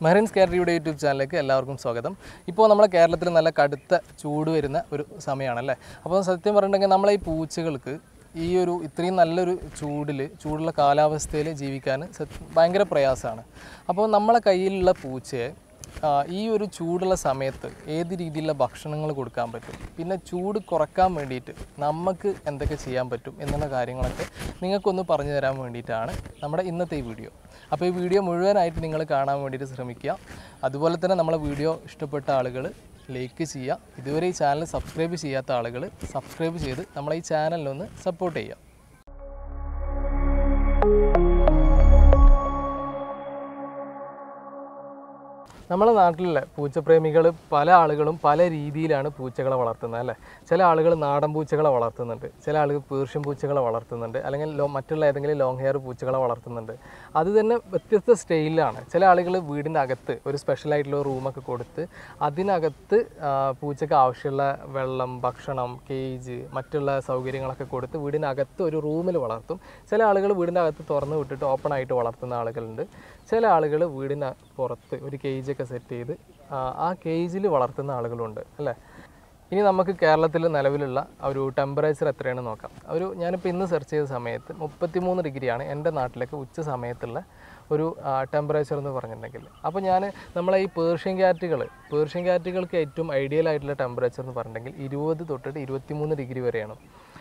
മെഹറിൻസ് കേരളയുടെ യൂട്യൂബ് ചാനലിലേക്ക് എല്ലാവർക്കും സ്വാഗതം ഇപ്പോൾ നമ്മളെ കേരളത്തിൽ നല്ല കടുത്ത ചൂട് വരുന്ന ഒരു സമയമാണല്ലേ അപ്പോൾ സത്യം പറഞ്ഞിട്ടുണ്ടെങ്കിൽ നമ്മളെ ഈ പൂച്ചകൾക്ക് ഈ ഒരു ഇത്രയും നല്ലൊരു ചൂടിൽ ചൂടുള്ള കാലാവസ്ഥയിൽ ജീവിക്കാൻ സത്യം ഭയങ്കര പ്രയാസമാണ് അപ്പോൾ നമ്മളെ കയ്യിലുള്ള പൂച്ചയെ ആ, ഈ ഒരു ചൂടുള്ള സമയത്ത് ഏത് രീതിയിലുള്ള ഭക്ഷണങ്ങൾ കൊടുക്കാൻ പറ്റും പിന്നെ ചൂട് കുറക്കാൻ വേണ്ടിയിട്ട് നമുക്ക് എന്തൊക്കെ ചെയ്യാൻ പറ്റും എന്നുള്ള കാര്യങ്ങളൊക്കെ നിങ്ങൾക്കൊന്ന് പറഞ്ഞു തരാൻ വേണ്ടിയിട്ടാണ് നമ്മുടെ ഇന്നത്തെ ഈ വീഡിയോ അപ്പോൾ ഈ വീഡിയോ മുഴുവനായിട്ട് നിങ്ങൾ കാണാൻ വേണ്ടിയിട്ട് ശ്രമിക്കുക അതുപോലെ തന്നെ നമ്മളെ വീഡിയോ ഇഷ്ടപ്പെട്ട ആളുകൾ ലൈക്ക് ചെയ്യുക ഇതുവരെ ഈ ചാനൽ സബ്സ്ക്രൈബ് ചെയ്യാത്ത ആളുകൾ സബ്സ്ക്രൈബ് ചെയ്ത് നമ്മളെ ഈ ചാനലിനൊന്ന് സപ്പോർട്ട് ചെയ്യുക നമ്മുടെ നാട്ടിലെ പൂച്ചപ്രേമികൾ പല ആളുകളും പല രീതിയിലാണ് പൂച്ചകളെ വളർത്തുന്നത് അല്ലേ ചില ആളുകൾ നാടൻ പൂച്ചകളെ വളർത്തുന്നുണ്ട് ചില ആളുകൾ പേർഷ്യൻ പൂച്ചകളെ വളർത്തുന്നുണ്ട് അല്ലെങ്കിൽ ലോ മറ്റുള്ള ഏതെങ്കിലും ലോങ് ഹെയർ പൂച്ചകളെ വളർത്തുന്നുണ്ട് അത് തന്നെ വ്യത്യസ്ത സ്റ്റൈലിലാണ് ചില ആളുകൾ വീടിൻ്റെ അകത്ത് ഒരു സ്പെഷ്യലായിട്ടുള്ള റൂമൊക്കെ കൊടുത്ത് അതിനകത്ത് ആ, പൂച്ചയ്ക്ക് ആവശ്യമുള്ള വെള്ളം ഭക്ഷണം കേജ് മറ്റുള്ള സൗകര്യങ്ങളൊക്കെ കൊടുത്ത് വീടിനകത്ത് ഒരു റൂമിൽ വളർത്തും ചില ആളുകൾ വീടിൻ്റെ അകത്ത് തുറന്ന് വിട്ടിട്ട് ഓപ്പൺ ആയിട്ട് വളർത്തുന്ന ആളുകളുണ്ട് ചില ആളുകൾ വീടിന് പുറത്ത് ഒരു കേജൊക്കെ സെറ്റ് ചെയ്ത് ആ, ആ കേജിൽ വളർത്തുന്ന ആളുകളുണ്ട് അല്ലേ ഇനി നമുക്ക് കേരളത്തിൽ നിലവിലുള്ള ഒരു ടെമ്പറേച്ചർ എത്രയാണെന്ന് നോക്കാം ഒരു ഞാനിപ്പോൾ ഇന്ന് സെർച്ച് ചെയ്ത സമയത്ത് മുപ്പത്തിമൂന്ന് ഡിഗ്രിയാണ് എൻ്റെ നാട്ടിലേക്ക് ഉച്ച സമയത്തുള്ള ഒരു ടെമ്പറേച്ചർ എന്ന് പറഞ്ഞിട്ടുണ്ടെങ്കിൽ അപ്പോൾ ഞാൻ നമ്മളെ ഈ പേർഷ്യൻ ക്യാറ്റുകൾ പേർഷ്യൻ ക്യാറ്റുകൾക്ക് ഏറ്റവും ഐഡിയൽ ആയിട്ടുള്ള ടെമ്പറേച്ചർ എന്ന് പറഞ്ഞിട്ടുണ്ടെങ്കിൽ ഇരുപത് തൊട്ടിട്ട് ഇരുപത്തിമൂന്ന് ഡിഗ്രി വരെയാണ്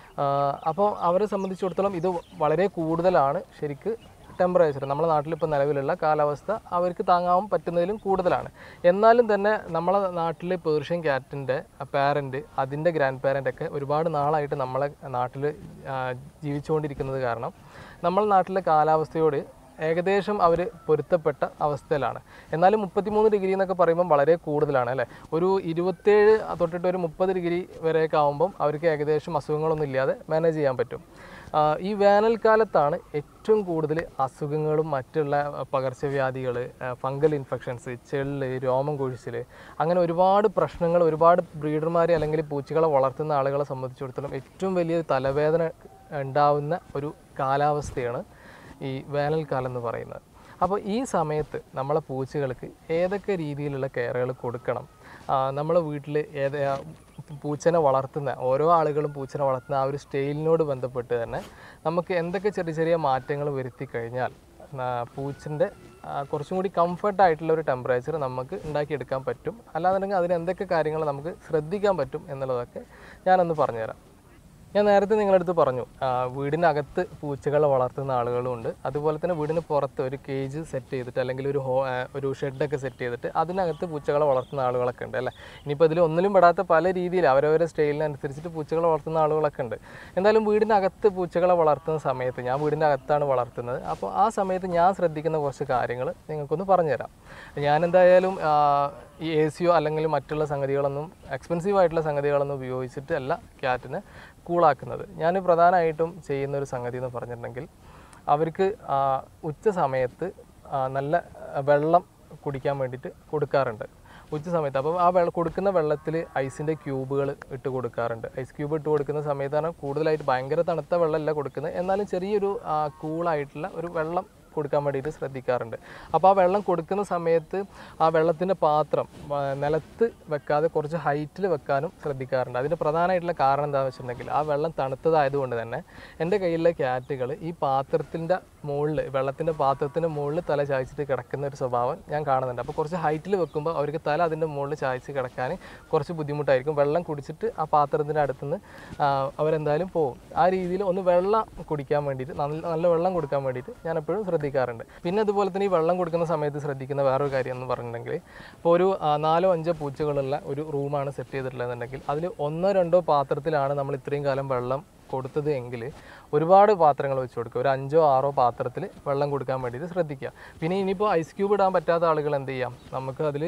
അപ്പോൾ അവരെ സംബന്ധിച്ചിടത്തോളം ഇത് വളരെ കൂടുതലാണ് ശരിക്ക് ടെമ്പറേച്ചർ നമ്മുടെ നാട്ടിൽ ഇപ്പോൾ നിലവിലുള്ള കാലാവസ്ഥ അവർക്ക് താങ്ങാൻ പറ്റുന്നതിലും കൂടുതലാണ് എന്നാലും തന്നെ നമ്മളെ നാട്ടിൽ പേർഷ്യൻ ക്യാറ്റിൻ്റെ പാരൻറ്റ് അതിൻ്റെ ഗ്രാൻഡ് പാരൻ്റ് ഒക്കെ ഒരുപാട് നാളായിട്ട് നമ്മളെ നാട്ടിൽ ജീവിച്ചുകൊണ്ടിരിക്കുന്നത് കാരണം നമ്മളെ നാട്ടിലെ കാലാവസ്ഥയോട് ഏകദേശം അവർ പൊരുത്തപ്പെട്ട അവസ്ഥയിലാണ് എന്നാലും മുപ്പത്തിമൂന്ന് ഡിഗ്രി എന്നൊക്കെ പറയുമ്പം വളരെ കൂടുതലാണ് അല്ലേ ഒരു ഇരുപത്തേഴ് തൊട്ടിട്ട് ഒരു മുപ്പത് ഡിഗ്രി വരെയൊക്കെ ആകുമ്പം അവർക്ക് ഏകദേശം അസുഖങ്ങളൊന്നും ഇല്ലാതെ മാനേജ് ചെയ്യാൻ പറ്റും ആ, ഈ വേനൽക്കാലത്താണ് ഏറ്റവും കൂടുതൽ അസുഖങ്ങളും മറ്റുള്ള പകർച്ചവ്യാധികൾ ഫംഗൽ ഇൻഫെക്ഷൻസ് ചെള്ള് രോമം കൊഴിച്ചിൽ അങ്ങനെ ഒരുപാട് പ്രശ്നങ്ങൾ ഒരുപാട് ബ്രീഡർമാരെ അല്ലെങ്കിൽ പൂച്ചകളെ വളർത്തുന്ന ആളുകളെ സംബന്ധിച്ചിടത്തോളം ഏറ്റവും വലിയ തലവേദന ഉണ്ടാവുന്ന ഒരു കാലാവസ്ഥയാണ് ഈ വേനൽക്കാലം എന്ന് പറയുന്നത് അപ്പോൾ ഈ സമയത്ത് നമ്മളെ പൂച്ചകൾക്ക് ഏതൊക്കെ രീതിയിലുള്ള കെയറുകൾ കൊടുക്കണം നമ്മളെ വീട്ടിൽ ഏത് ആ, പൂച്ചനെ വളർത്തുന്ന ഓരോ ആളുകളും പൂച്ചനെ വളർത്തുന്ന ആ ഒരു സ്റ്റൈലിനോട് ബന്ധപ്പെട്ട് തന്നെ നമുക്ക് എന്തൊക്കെ ചെറിയ ചെറിയ മാറ്റങ്ങൾ വരുത്തി കഴിഞ്ഞാൽ പൂച്ചൻ്റെ കുറച്ചും കൂടി കംഫർട്ടായിട്ടുള്ള ഒരു ടെമ്പറേച്ചർ നമുക്ക് ഉണ്ടാക്കിയെടുക്കാൻ പറ്റും അല്ലാന്നുണ്ടെങ്കിൽ അതിന് എന്തൊക്കെ കാര്യങ്ങൾ നമുക്ക് ശ്രദ്ധിക്കാൻ പറ്റും എന്നുള്ളതൊക്കെ ഞാനൊന്ന് പറഞ്ഞുതരാം ഞാൻ നേരത്തെ നിങ്ങളടുത്ത് പറഞ്ഞു ആ, വീടിനകത്ത് പൂച്ചകളെ വളർത്തുന്ന ആളുകളുമുണ്ട് അതുപോലെ തന്നെ വീടിന് പുറത്ത് ഒരു കേജ് സെറ്റ് ചെയ്തിട്ട് അല്ലെങ്കിൽ ഒരു ഹോ ആ, ഒരു ഷെഡൊക്കെ സെറ്റ് ചെയ്തിട്ട് അതിനകത്ത് പൂച്ചകളെ വളർത്തുന്ന ആളുകളൊക്കെ ഉണ്ട് അല്ലേ ഇനിയിപ്പോൾ ഇതിൽ ഒന്നിലും പെടാത്ത പല രീതിയിൽ അവരവരുടെ സ്റ്റൈലിനനുസരിച്ചിട്ട് പൂച്ചകളെ വളർത്തുന്ന ആളുകളൊക്കെ ഉണ്ട് എന്തായാലും വീടിനകത്ത് പൂച്ചകളെ വളർത്തുന്ന സമയത്ത് ഞാൻ വീടിൻ്റെ അകത്താണ് വളർത്തുന്നത് അപ്പോൾ ആ സമയത്ത് ഞാൻ ശ്രദ്ധിക്കുന്ന കുറച്ച് കാര്യങ്ങൾ നിങ്ങൾക്കൊന്ന് പറഞ്ഞുതരാം ഞാൻ എന്തായാലും ആ, ഈ എ സിയോ അല്ലെങ്കിൽ മറ്റുള്ള സംഗതികളൊന്നും എക്സ്പെൻസീവ് ആയിട്ടുള്ള സംഗതികളൊന്നും ഉപയോഗിച്ചിട്ട് അല്ല ക്യാറ്റിനെ കൂളാക്കുന്നത് ഞാൻ പ്രധാനമായിട്ടും ചെയ്യുന്ന ഒരു സംഗതി എന്ന് പറഞ്ഞിട്ടുണ്ടെങ്കിൽ അവർക്ക് ആ, ഉച്ച സമയത്ത് ആ, നല്ല വെള്ളം കുടിക്കാൻ വേണ്ടിയിട്ട് കൊടുക്കാറുണ്ട് ഉച്ച സമയത്ത് അപ്പോൾ ആ വെള്ളം കൊടുക്കുന്ന വെള്ളത്തിൽ ഐസിൻ്റെ ക്യൂബുകൾ ഇട്ട് കൊടുക്കാറുണ്ട് ഐസ് ക്യൂബ് ഇട്ട് കൊടുക്കുന്ന സമയത്താണ് കൂടുതലായിട്ട് ഭയങ്കര തണുത്ത വെള്ളമല്ല കൊടുക്കുന്നത് എന്നാലും ചെറിയൊരു കൂളായിട്ടുള്ള ഒരു വെള്ളം കൊടുക്കാൻ വേണ്ടിയിട്ട് ശ്രദ്ധിക്കാറുണ്ട് അപ്പോൾ ആ വെള്ളം കൊടുക്കുന്ന സമയത്ത് ആ വെള്ളത്തിൻ്റെ പാത്രം ആ, നിലത്ത് വെക്കാതെ കുറച്ച് ഹൈറ്റിൽ വെക്കാനും ശ്രദ്ധിക്കാറുണ്ട് അതിൻ്റെ പ്രധാനമായിട്ടുള്ള കാരണം എന്താണെന്ന് വെച്ചിട്ടുണ്ടെങ്കിൽ ആ വെള്ളം തണുത്തതായതുകൊണ്ട് തന്നെ എൻ്റെ കയ്യിലെ ക്യാറ്റുകൾ ഈ പാത്രത്തിൻ്റെ മുകളിൽ വെള്ളത്തിൻ്റെ പാത്രത്തിൻ്റെ മുകളിൽ തല ചായച്ചിട്ട് കിടക്കുന്ന ഒരു സ്വഭാവം ഞാൻ കാണുന്നുണ്ട് അപ്പോൾ കുറച്ച് ഹൈറ്റിൽ വെക്കുമ്പോൾ അവർക്ക് തല അതിൻ്റെ മുകളിൽ ചായച്ച് കിടക്കാൻ കുറച്ച് ബുദ്ധിമുട്ടായിരിക്കും വെള്ളം കുടിച്ചിട്ട് ആ പാത്രത്തിൻ്റെ അടുത്തുനിന്ന് ആ, അവരെന്തായാലും പോകും ആ രീതിയിൽ ഒന്ന് വെള്ളം കുടിക്കാൻ വേണ്ടിയിട്ട് നല്ല നല്ല വെള്ളം കൊടുക്കാൻ വേണ്ടിയിട്ട് ഞാൻ എപ്പോഴും ശ്രദ്ധിക്കാറുണ്ട് പിന്നെ അതുപോലെ തന്നെ ഈ വെള്ളം കൊടുക്കുന്ന സമയത്ത് ശ്രദ്ധിക്കുന്ന വേറൊരു കാര്യം എന്ന് പറഞ്ഞിട്ടുണ്ടെങ്കിൽ ഇപ്പോൾ ഒരു ആ, നാലോ അഞ്ചോ പൂച്ചകളുള്ള ഒരു റൂമാണ് സെറ്റ് ചെയ്തിട്ടുള്ളതെന്നുണ്ടെങ്കിൽ അതിൽ ഒന്നോ രണ്ടോ പാത്രത്തിലാണ് നമ്മൾ ഇത്രയും കാലം വെള്ളം കൊടുത്തത് എങ്കിൽ ഒരുപാട് പാത്രങ്ങൾ വെച്ച് കൊടുക്കുക ഒരു അഞ്ചോ ആറോ പാത്രത്തിൽ വെള്ളം കൊടുക്കാൻ വേണ്ടിയിട്ട് ശ്രദ്ധിക്കുക പിന്നെ ഇനിയിപ്പോൾ ഐസ് ക്യൂബ് ഇടാൻ പറ്റാത്ത ആളുകൾ എന്ത് ചെയ്യാം നമുക്ക് അതിൽ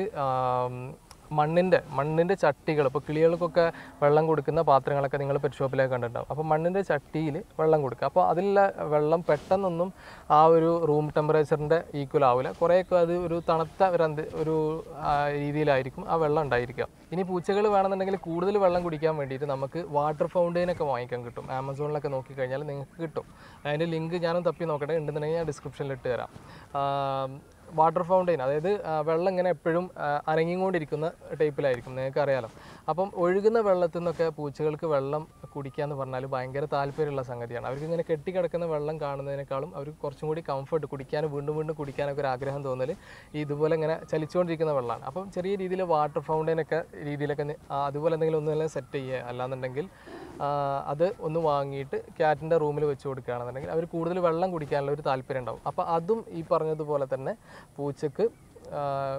മണ്ണിൻ്റെ മണ്ണിൻ്റെ ചട്ടികൾ ഇപ്പോൾ കിളികൾക്കൊക്കെ വെള്ളം കൊടുക്കുന്ന പാത്രങ്ങളൊക്കെ നിങ്ങൾ പെറ്റ് ഷോപ്പിലൊക്കെ കണ്ടിട്ടുണ്ടാവും അപ്പോൾ മണ്ണിൻ്റെ ചട്ടിയിൽ വെള്ളം കൊടുക്കുക അപ്പോൾ അതിലുള്ള വെള്ളം പെട്ടെന്നൊന്നും ആ ഒരു റൂം ടെമ്പറേച്ചറിൻ്റെ ഈക്വൽ ആവില്ല കുറേയൊക്കെ അത് ഒരു തണുത്ത ഒരു അന്ത ഒരു ആ, രീതിയിലായിരിക്കും ആ വെള്ളം ഉണ്ടായിരിക്കുക ഇനി പൂച്ചകൾ വേണമെന്നുണ്ടെങ്കിൽ കൂടുതൽ വെള്ളം കുടിക്കാൻ വേണ്ടിയിട്ട് നമുക്ക് വാട്ടർ ഫൗണ്ടെയിനൊക്കെ വാങ്ങിക്കാൻ കിട്ടും ആമസോണിലൊക്കെ നോക്കിക്കഴിഞ്ഞാൽ നിങ്ങൾക്ക് കിട്ടും അതിൻ്റെ ലിങ്ക് ഞാനും തപ്പി നോക്കട്ടെ ഉണ്ടെന്നുണ്ടെങ്കിൽ ഞാൻ ഡിസ്ക്രിപ്ഷനിൽ ഇട്ട് തരാം വാട്ടർ ഫൗണ്ടെയിൻ അതായത് ആ, വെള്ളം ഇങ്ങനെ എപ്പോഴും ആ, അനങ്ങിക്കൊണ്ടിരിക്കുന്ന ടൈപ്പിലായിരിക്കും നിങ്ങൾക്ക് അറിയാലോ അപ്പം ഒഴുകുന്ന വെള്ളത്തിൽ നിന്നൊക്കെ പൂച്ചകൾക്ക് വെള്ളം കുടിക്കുക എന്ന് പറഞ്ഞാൽ ഭയങ്കര താല്പര്യമുള്ള സംഗതിയാണ് അവർക്ക് ഇങ്ങനെ കെട്ടിക്കിടക്കുന്ന വെള്ളം കാണുന്നതിനേക്കാളും അവർക്ക് കുറച്ചും കൂടി കംഫർട്ട് കുടിക്കാനും വീണ്ടും വീണ്ടും കുടിക്കാനൊക്കെ ഒരു ആഗ്രഹം തോന്നൽ ഈ ഇതുപോലെ ഇങ്ങനെ ചലിച്ചുകൊണ്ടിരിക്കുന്ന വെള്ളമാണ് അപ്പം ചെറിയ രീതിയിൽ വാട്ടർ ഫൗണ്ടെയിൻ ഒക്കെ രീതിയിലൊക്കെ നി- ആ, അതുപോലെ എന്തെങ്കിലും ഒന്നെല്ലാം സെറ്റ് ചെയ്യുക അല്ലാന്നുണ്ടെങ്കിൽ ആ, അത് ഒന്ന് വാങ്ങിയിട്ട് ക്യാറ്റിൻ്റെ റൂമിൽ വെച്ച് കൊടുക്കുകയാണെന്നുണ്ടെങ്കിൽ അവർ കൂടുതൽ വെള്ളം കുടിക്കാനുള്ള ഒരു താല്പര്യം ഉണ്ടാവും അപ്പോൾ അതും ഈ പറഞ്ഞതുപോലെ തന്നെ പൂച്ചക്ക് ആ,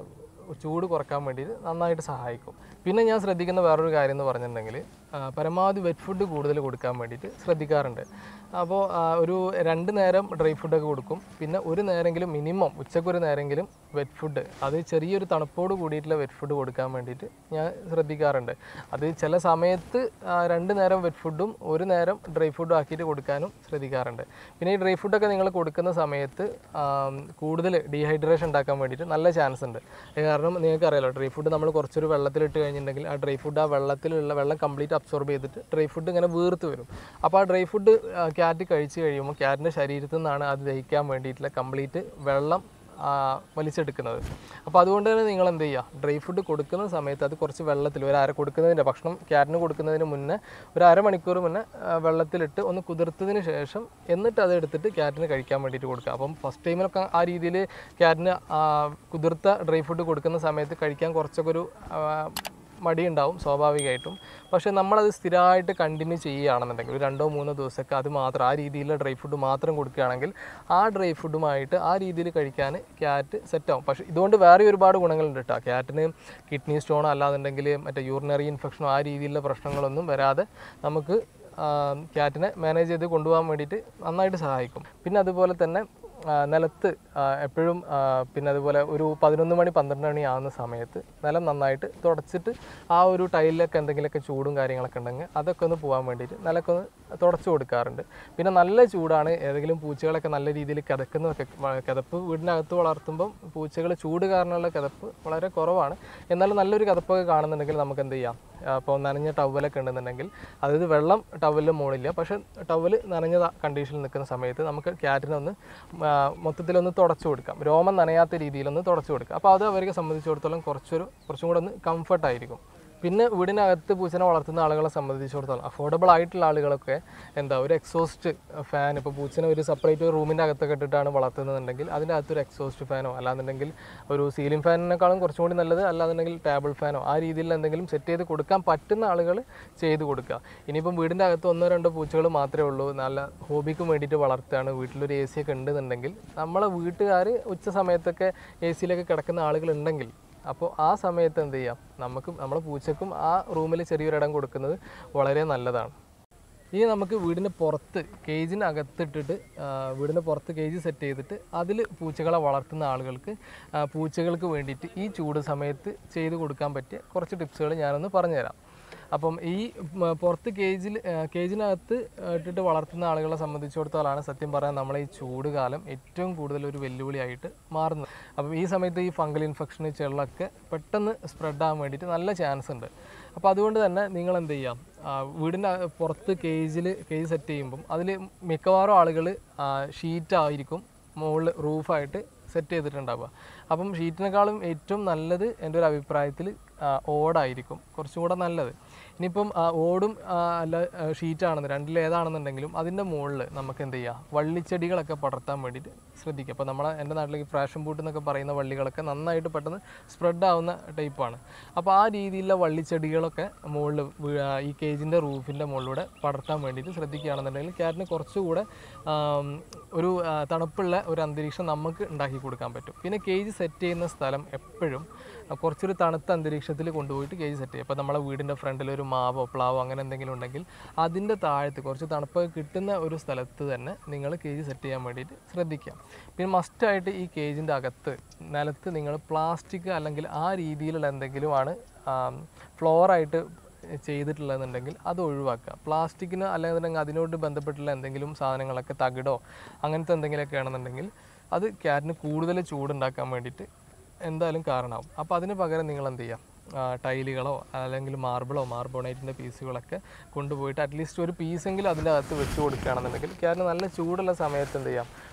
ചൂട് കുറക്കാൻ വേണ്ടിയിട്ട് നന്നായിട്ട് സഹായിക്കും പിന്നെ ഞാൻ ശ്രദ്ധിക്കുന്ന വേറൊരു കാര്യം എന്ന് പറഞ്ഞിട്ടുണ്ടെങ്കിൽ ആ, പരമാവധി വെറ്റ് ഫുഡ് കൂടുതൽ കൊടുക്കാൻ വേണ്ടിയിട്ട് ശ്രദ്ധിക്കാറുണ്ട് അപ്പോൾ ഒരു രണ്ട് നേരം ഡ്രൈ ഫുഡൊക്കെ കൊടുക്കും പിന്നെ ഒരു നേരമെങ്കിലും മിനിമം ഉച്ചക്കൊരു നേരമെങ്കിലും വെറ്റ് ഫുഡ് അത് ചെറിയൊരു തണുപ്പോട് കൂടിയിട്ടുള്ള വെറ്റ് ഫുഡ് കൊടുക്കാൻ വേണ്ടിയിട്ട് ഞാൻ ശ്രദ്ധിക്കാറുണ്ട് അത് ചില സമയത്ത് ആ, രണ്ട് നേരം വെറ്റ് ഫുഡും ഒരു നേരം ഡ്രൈ ഫുഡും ആക്കിയിട്ട് കൊടുക്കാനും ശ്രദ്ധിക്കാറുണ്ട് പിന്നെ ഈ ഡ്രൈ ഫുഡൊക്കെ നിങ്ങൾ കൊടുക്കുന്ന സമയത്ത് ആം, കൂടുതൽ ഡീഹൈഡ്രേഷൻ ഉണ്ടാക്കാൻ വേണ്ടിയിട്ട് നല്ല ചാൻസ് ഉണ്ട് അത് കാരണം നിങ്ങൾക്ക് അറിയാലോ ഡ്രൈ ഫുഡ് നമ്മൾ കുറച്ചൊരു വെള്ളത്തിലിട്ട് കഴിഞ്ഞിട്ടുണ്ടെങ്കിൽ ആ ഡ്രൈ ഫുഡ് ആ വെള്ളത്തിലുള്ള വെള്ളം കംപ്ലീറ്റ് അബ്സോർബ് ചെയ്തിട്ട് ഡ്രൈ ഫുഡ് ഇങ്ങനെ വീർത്ത് വരും അപ്പോൾ ആ ഡ്രൈ ഫുഡ് ക്യാറ്റ് കഴിച്ച് കഴിയുമ്പോൾ ക്യാറ്റിൻ്റെ ശരീരത്തിൽ നിന്നാണ് അത് ദഹിക്കാൻ വേണ്ടിയിട്ടുള്ള കംപ്ലീറ്റ് വെള്ളം ആ, വലിച്ചെടുക്കുന്നത് അപ്പോൾ അതുകൊണ്ട് തന്നെ നിങ്ങൾ എന്ത് ചെയ്യുക ഡ്രൈ ഫുഡ് കൊടുക്കുന്ന സമയത്ത് അത് കുറച്ച് വെള്ളത്തിൽ ഒരു അര കൊടുക്കുന്നതിൻ്റെ ഭക്ഷണം ക്യാറ്റിന് കൊടുക്കുന്നതിന് മുന്നേ ഒരു അരമണിക്കൂർ മുന്നേ ആ, വെള്ളത്തിലിട്ട് ഒന്ന് കുതിർത്തതിന് ശേഷം എന്നിട്ട് അത് എടുത്തിട്ട് ക്യാറ്റിന് കഴിക്കാൻ വേണ്ടിയിട്ട് കൊടുക്കുക അപ്പം ഫസ്റ്റ് ടൈമിലൊക്കെ ആ രീതിയിൽ ക്യാറ്റിന് ആ, കുതിർത്ത ഡ്രൈ ഫുഡ് കൊടുക്കുന്ന സമയത്ത് കഴിക്കാൻ കുറച്ചൊക്കെ ഒരു ആ, മടിയുണ്ടാവും സ്വാഭാവികമായിട്ടും പക്ഷേ നമ്മളത് സ്ഥിരമായിട്ട് കണ്ടിന്യൂ ചെയ്യുകയാണെന്നുണ്ടെങ്കിൽ ഒരു രണ്ടോ മൂന്നോ ദിവസമൊക്കെ അത് മാത്രം ആ രീതിയിലുള്ള ഡ്രൈ ഫുഡ് മാത്രം കൊടുക്കുകയാണെങ്കിൽ ആ ഡ്രൈ ഫുഡുമായിട്ട് ആ രീതിയിൽ കഴിക്കാൻ ക്യാറ്റ് സെറ്റാവും പക്ഷേ ഇതുകൊണ്ട് വേറെ ഒരുപാട് ഗുണങ്ങളുണ്ട് കേട്ടോ ക്യാറ്റിന് കിഡ്നി സ്റ്റോണോ അല്ലാന്നുണ്ടെങ്കിൽ മറ്റേ യൂറിനറി ഇൻഫെക്ഷനോ ആ രീതിയിലുള്ള പ്രശ്നങ്ങളൊന്നും വരാതെ നമുക്ക് ക്യാറ്റിനെ മാനേജ് ചെയ്ത് കൊണ്ടുപോകാൻ വേണ്ടിയിട്ട് നന്നായിട്ട് സഹായിക്കും പിന്നെ അതുപോലെ തന്നെ ആ, നിലത്ത് ആ, എപ്പോഴും ആ, പിന്നെ അതുപോലെ ഒരു പതിനൊന്ന് മണി പന്ത്രണ്ട് മണി ആവുന്ന സമയത്ത് നിലം നന്നായിട്ട് തുടച്ചിട്ട് ആ ഒരു ടൈലിലൊക്കെ എന്തെങ്കിലുമൊക്കെ ചൂടും കാര്യങ്ങളൊക്കെ ഉണ്ടെങ്കിൽ അതൊക്കെ ഒന്ന് പോകാൻ വേണ്ടിയിട്ട് നിലൊക്കെ ഒന്ന് തുടച്ചു കൊടുക്കാറുണ്ട് പിന്നെ നല്ല ചൂടാണ് ഏതെങ്കിലും പൂച്ചകളൊക്കെ നല്ല രീതിയിൽ കിതക്കുന്നതൊക്കെ വ- കിതപ്പ് വീടിനകത്ത് വളർത്തുമ്പം പൂച്ചകൾ ചൂട് കാരണമുള്ള കിതപ്പ് വളരെ കുറവാണ് എന്നാലും നല്ലൊരു കിതപ്പൊക്കെ കാണുന്നുണ്ടെങ്കിൽ നമുക്ക് എന്ത് ചെയ്യാം അപ്പോൾ നനഞ്ഞ ടവലൊക്കെ ഉണ്ടെന്നുണ്ടെങ്കിൽ അതായത് വെള്ളം ടവലിൽ മുകളില്ല പക്ഷേ ടവൽ നനഞ്ഞ കണ്ടീഷനിൽ നിൽക്കുന്ന സമയത്ത് നമുക്ക് ക്യാറ്റിനെ ഒന്ന് ആ, മൊത്തത്തിലൊന്ന് തുടച്ചു കൊടുക്കാം രോമം നനയാത്ത രീതിയിലൊന്ന് തുടച്ചു കൊടുക്കാം അപ്പോൾ അത് അവർക്ക് സംബന്ധിച്ചിടത്തോളം കുറച്ചൊരു കുറച്ചും കൂടെ ഒന്ന് കംഫർട്ടായിരിക്കും പിന്നെ വീടിനകത്ത് പൂച്ചനെ വളർത്തുന്ന ആളുകളെ സംബന്ധിച്ചിടത്തോളം അഫോർഡബിൾ ആയിട്ടുള്ള ആളുകളൊക്കെ എന്താ ഒരു എക്സോസ്റ്റ് ഫാൻ ഇപ്പോൾ പൂച്ചനെ ഒരു സെപ്പറേറ്റ് റൂമിൻ്റെ അകത്തൊക്കെ ഇട്ടിട്ടാണ് വളർത്തുന്നതെന്നുണ്ടെങ്കിൽ അതിൻ്റെ അകത്തൊരു എക്സോസ്റ്റ് ഫാനോ അല്ലാന്നുണ്ടെങ്കിൽ ഒരു സീലിംഗ് ഫാനിനേക്കാളും കുറച്ചും കൂടി നല്ലത് അല്ലാന്നുണ്ടെങ്കിൽ ടേബിൾ ഫാനോ ആ രീതിയിൽ എന്തെങ്കിലും സെറ്റ് ചെയ്ത് കൊടുക്കാൻ പറ്റുന്ന ആളുകൾ ചെയ്ത് കൊടുക്കുക ഇനിയിപ്പം വീടിൻ്റെ അകത്ത് ഒന്നോ രണ്ടോ പൂച്ചകൾ മാത്രമേ ഉള്ളൂ നല്ല ഹോബിക്ക് വേണ്ടിയിട്ട് വളർത്തുകയാണ് വീട്ടിലൊരു എ സി ഒക്കെ ഉണ്ടെന്നുണ്ടെങ്കിൽ നമ്മളെ വീട്ടുകാർ ഉച്ച സമയത്തൊക്കെ എ സിയിലൊക്കെ കിടക്കുന്ന ആളുകളുണ്ടെങ്കിൽ അപ്പോൾ ആ സമയത്ത് എന്ത് ചെയ്യാം നമുക്ക് നമ്മുടെ പൂച്ചക്കും ആ റൂമിൽ ചെറിയൊരിടം കൊടുക്കുന്നത് വളരെ നല്ലതാണ് ഇനി നമുക്ക് വീടിൻ്റെ പുറത്ത് കേജിനകത്തിട്ടിട്ട് ആ, വീടിൻ്റെ പുറത്ത് കേജ് സെറ്റ് ചെയ്തിട്ട് അതിൽ പൂച്ചകളെ വളർത്തുന്ന ആളുകൾക്ക് ആ, പൂച്ചകൾക്ക് വേണ്ടിയിട്ട് ഈ ചൂട് സമയത്ത് ചെയ്ത് കൊടുക്കാൻ പറ്റിയ കുറച്ച് ടിപ്സുകൾ ഞാനൊന്ന് പറഞ്ഞുതരാം അപ്പം ഈ മ, പുറത്ത് കേജിൽ കേജിനകത്ത് ഇട്ടിട്ട് വളർത്തുന്ന ആളുകളെ സംബന്ധിച്ചിടത്തോളമാണ് സത്യം പറയാൻ നമ്മളെ ഈ ചൂട് കാലം ഏറ്റവും കൂടുതൽ ഒരു വെല്ലുവിളിയായിട്ട് മാറുന്നത് അപ്പം ഈ സമയത്ത് ഈ ഫംഗൽ ഇൻഫെക്ഷൻ ചെള്ളൊക്കെ പെട്ടെന്ന് സ്പ്രെഡ് ആകാൻ വേണ്ടിയിട്ട് നല്ല ചാൻസ് ഉണ്ട് അപ്പോൾ അതുകൊണ്ട് തന്നെ നിങ്ങൾ എന്ത് ചെയ്യാം ആ, വീടിൻ്റെ അക- പുറത്ത് കേജിൽ കേജ് സെറ്റ് ചെയ്യുമ്പം അതിൽ മിക്കവാറും ആളുകൾ ഷീറ്റ് ആയിരിക്കും മുകളിൽ റൂഫായിട്ട് സെറ്റ് ചെയ്തിട്ടുണ്ടാവുക അപ്പം ഷീറ്റിനേക്കാളും ഏറ്റവും നല്ലത് എൻ്റെ ഒരു അഭിപ്രായത്തിൽ ഓടായിരിക്കും കുറച്ചും കൂടെ നല്ലത് ഇനിയിപ്പം ആ, ഓടും ആ, അല്ല ഷീറ്റാണെന്ന് രണ്ടിൽ ഏതാണെന്നുണ്ടെങ്കിലും അതിൻ്റെ മുകളിൽ നമുക്ക് എന്ത് ചെയ്യാം വള്ളിച്ചെടികളൊക്കെ പടർത്താൻ വേണ്ടിയിട്ട് ശ്രദ്ധിക്കുക അപ്പോൾ നമ്മളെ എൻ്റെ നാട്ടിലേക്ക് പ്രാഷൻ ബൂട്ട് എന്നൊക്കെ പറയുന്ന വള്ളികളൊക്കെ നന്നായിട്ട് പെട്ടെന്ന് സ്പ്രെഡ് ആവുന്ന ടൈപ്പാണ് അപ്പോൾ ആ രീതിയിലുള്ള വള്ളിച്ചെടികളൊക്കെ മുകളിൽ ഈ കേജിൻ്റെ റൂഫിൻ്റെ മുകളിലൂടെ പടർത്താൻ വേണ്ടിയിട്ട് ശ്രദ്ധിക്കുകയാണെന്നുണ്ടെങ്കിൽ ക്യാറ്റിന് കുറച്ചുകൂടെ ആം, ഒരു ആ, തണുപ്പുള്ള ഒരു അന്തരീക്ഷം നമുക്ക് ഉണ്ടാക്കി കൊടുക്കാൻ പറ്റും പിന്നെ കേജ് സെറ്റ് ചെയ്യുന്ന സ്ഥലം എപ്പോഴും കുറച്ചൊരു തണുത്ത അന്തരീക്ഷത്തിൽ കൊണ്ടുപോയിട്ട് കേജ് സെറ്റ് ചെയ്യും അപ്പോൾ നമ്മളെ വീടിൻ്റെ ഫ്രണ്ടിൽ ഒരു മാവോ പ്ലാവോ അങ്ങനെ എന്തെങ്കിലും ഉണ്ടെങ്കിൽ അതിൻ്റെ താഴത്ത് കുറച്ച് തണുപ്പ് കിട്ടുന്ന ഒരു സ്ഥലത്ത് തന്നെ നിങ്ങൾ കേജ് സെറ്റ് ചെയ്യാൻ വേണ്ടിയിട്ട് ശ്രദ്ധിക്കുക പിന്നെ മസ്റ്റായിട്ട് ഈ കേജിൻ്റെ അകത്ത് നിലത്ത് നിങ്ങൾ പ്ലാസ്റ്റിക് അല്ലെങ്കിൽ ആ രീതിയിലുള്ള എന്തെങ്കിലുമാണ് ഫ്ലോറായിട്ട് ചെയ്തിട്ടുള്ളതെന്നുണ്ടെങ്കിൽ അത് ഒഴിവാക്കുക പ്ലാസ്റ്റിക്കിന് അല്ലെങ്കിൽ അതിനോട് ബന്ധപ്പെട്ടുള്ള എന്തെങ്കിലും സാധനങ്ങളൊക്കെ തകിടോ അങ്ങനത്തെ എന്തെങ്കിലുമൊക്കെ ആണെന്നുണ്ടെങ്കിൽ അത് ക്യാറ്റിന് കൂടുതൽ ചൂടുണ്ടാക്കാൻ വേണ്ടിയിട്ട് എന്തായാലും കാരണമാവും അപ്പോൾ അതിന് പകരം നിങ്ങൾ എന്ത് ചെയ്യുക ആ, ടൈലുകളോ അല്ലെങ്കിൽ മാർബിളോ മാർബോണൈറ്റിൻ്റെ പീസുകളൊക്കെ കൊണ്ടുപോയിട്ട് അറ്റ്ലീസ്റ്റ് ഒരു പീസെങ്കിലും അതിൻ്റെ അകത്ത് വെച്ച് കൊടുക്കുകയാണെന്നുണ്ടെങ്കിൽ ക്യാറ്റിന് നല്ല ചൂടുള്ള സമയത്ത് എന്ത് ചെയ്യാം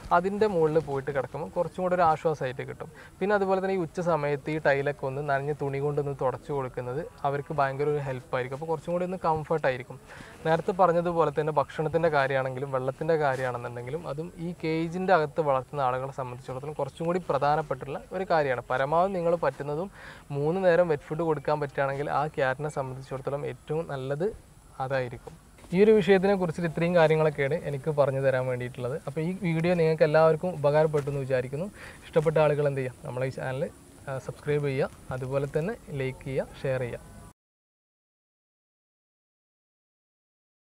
അതിൻ്റെ മുകളിൽ പോയിട്ട് കിടക്കുമ്പോൾ കുറച്ചും കൂടെ ഒരു ആശ്വാസമായിട്ട് കിട്ടും പിന്നെ അതുപോലെ തന്നെ ഈ ഉച്ച സമയത്ത് ഈ ടൈലൊക്കെ ഒന്ന് നനഞ്ഞ തുണി കൊണ്ടൊന്ന് തുടച്ചു കൊടുക്കുന്നത് അവർക്ക് ഭയങ്കര ഒരു ഹെൽപ്പായിരിക്കും അപ്പോൾ കുറച്ചും കൂടി ഒന്ന് കംഫർട്ടായിരിക്കും നേരത്തെ പറഞ്ഞതുപോലെ തന്നെ ഭക്ഷണത്തിൻ്റെ കാര്യമാണെങ്കിലും വെള്ളത്തിൻ്റെ കാര്യമാണെന്നുണ്ടെങ്കിലും അതും ഈ കേജിൻ്റെ അകത്ത് വളർത്തുന്ന ആളുകളെ സംബന്ധിച്ചിടത്തോളം കുറച്ചും കൂടി പ്രധാനപ്പെട്ടുള്ള ഒരു കാര്യമാണ് പരമാവധി നിങ്ങൾ പറ്റുന്നതും മൂന്ന് നേരം വെറ്റ് ഫുഡ് കൊടുക്കാൻ പറ്റുകയാണെങ്കിൽ ആ ക്യാറ്റിനെ സംബന്ധിച്ചിടത്തോളം ഏറ്റവും നല്ലത് അതായിരിക്കും ഈ ഒരു വിഷയത്തിനെ കുറിച്ചിട്ട് ഇത്രയും കാര്യങ്ങളൊക്കെയാണ് എനിക്ക് പറഞ്ഞു തരാൻ വേണ്ടിയിട്ടുള്ളത് അപ്പോൾ ഈ വീഡിയോ നിങ്ങൾക്ക് എല്ലാവർക്കും ഉപകാരപ്പെട്ടു എന്ന് വിചാരിക്കുന്നു ഇഷ്ടപ്പെട്ട ആളുകൾ എന്ത് ചെയ്യുക നമ്മളെ ഈ ചാനൽ സബ്സ്ക്രൈബ് ചെയ്യുക അതുപോലെ തന്നെ ലൈക്ക് ചെയ്യുക ഷെയർ ചെയ്യുക